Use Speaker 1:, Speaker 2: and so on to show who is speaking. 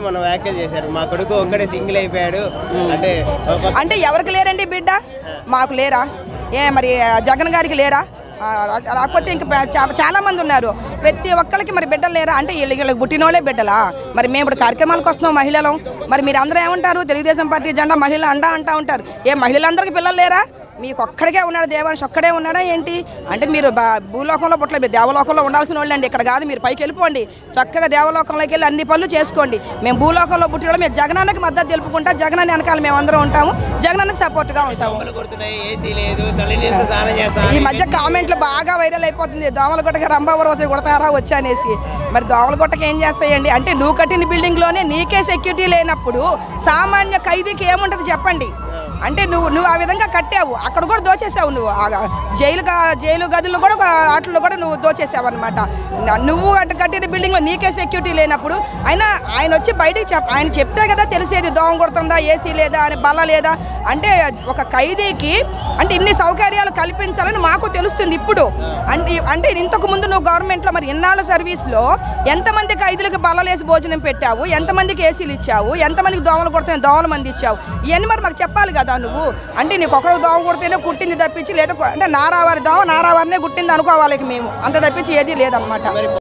Speaker 1: మనం వ్యాఖ్యలు చేశారు మా కొడుకు ఒక్కడే సింగిల్ అయిపోయాడు అంటే ఒక-
Speaker 2: అంటే ఎవరికి లేరండి బిడ్డ మాకు లేరా ఏ మరి జగన్ గారికి లేరా ఆ, లేకపోతే ఇంకా ప- చా- చాలా మంది ఉన్నారు ప్రతి ఒక్కరికి మరి బిడ్డలు లేరా అంటే వీళ్ళకి వీళ్ళకి పుట్టినోళ్ళే బిడ్డలా మరి మేము ఇప్పుడు కార్యక్రమాలకు వస్తున్నాం మహిళలు మరి మీరు అందరూ ఏమంటారు తెలుగుదేశం పార్టీ జెండా మహిళ అండా అంటా ఉంటారు ఏ మహిళలందరికీ పిల్లలు లేరా మీకు ఒక్కడికే ఉన్నాడు దేవాంశ్ ఒక్కడే ఉన్నాడా ఏంటి అంటే మీరు బా- భూలోకంలో పుట్టలేదు మీరు దేవలోకంలో ఉండాల్సిన వాళ్ళండి ఇక్కడ కాదు మీరు పైకి వెళ్ళిపోండి చక్కగా దేవలోకంలోకి వెళ్ళి అన్ని పనులు చేసుకోండి మేము భూలోకంలో పుట్టిన మేము జగనాన్నకి మద్దతు తెలుపుకుంటా జగనాన్ని వెనకాల మేము అందరం ఉంటాము జగనాన్నకి సపోర్ట్గా ఉంటాము
Speaker 1: దోమలు కొడుతున్నాయి ఏసీ లేదు చలి నీళ్ళతో స్నానం చేస్తాం
Speaker 2: ఈ మధ్య కామెంట్లు బాగా వైరల్ అయిపోతుంది దోమల గుట్టకి రంభావరం వస్తే కొడతారా వచ్చి అనేసి మరి దోమల గుట్టకి ఏం చేస్తాయండి అంటే నువ్వు కట్టిన బిల్డింగ్లోనే నీకే సెక్యూరిటీ లేనప్పుడు సామాన్య ఖైదీకి ఏముంటుంది చెప్పండి అంటే నువ్వు నువ్వు ఆ విధంగా కట్టావు అక్కడ కూడా దోచేసావు నువ్వు ఆ జైలు గా- జైలు గదుల్లో కూడా వాటిలో కూడా నువ్వు దోచేసావు అనమాట నువ్వు అటు కట్టిన బిల్డింగ్లో నీకే సెక్యూరిటీ లేనప్పుడు ఆయన ఆయన వచ్చి బయటికి చెప్ ఆయన చెప్తే కదా తెలిసేది దోమ కొడుతుందా ఏసీ లేదా అని బల్ల లేదా అంటే ఒక ఖైదీకి అంటే ఇన్ని సౌకర్యాలు కల్పించాలని మాకు తెలుస్తుంది ఇప్పుడు అంటే అంటే ఇంతకు ముందు నువ్వు గవర్నమెంట్లో మరి ఇన్నాళ్ళ సర్వీస్లో ఎంతమంది ఖైదీలకు బల్లలేసి భోజనం పెట్టావు ఎంతమందికి ఏసీలు ఇచ్చావు ఎంతమందికి దోమలు కొడుతున్నాయి దోమల మంది ఇచ్చావు ఇవన్నీ మరి మాకు చెప్పాలి కదా నువ్వు అంటే నీకు ఒకడు దోమ కొడితేనే కుట్టింది తప్పించి లేదా అంటే నారావారి దోమ నారావారినే కుట్టింది అనుకోవాలి ఇక మేము అంత తప్పించి ఏదీ లేదనమాట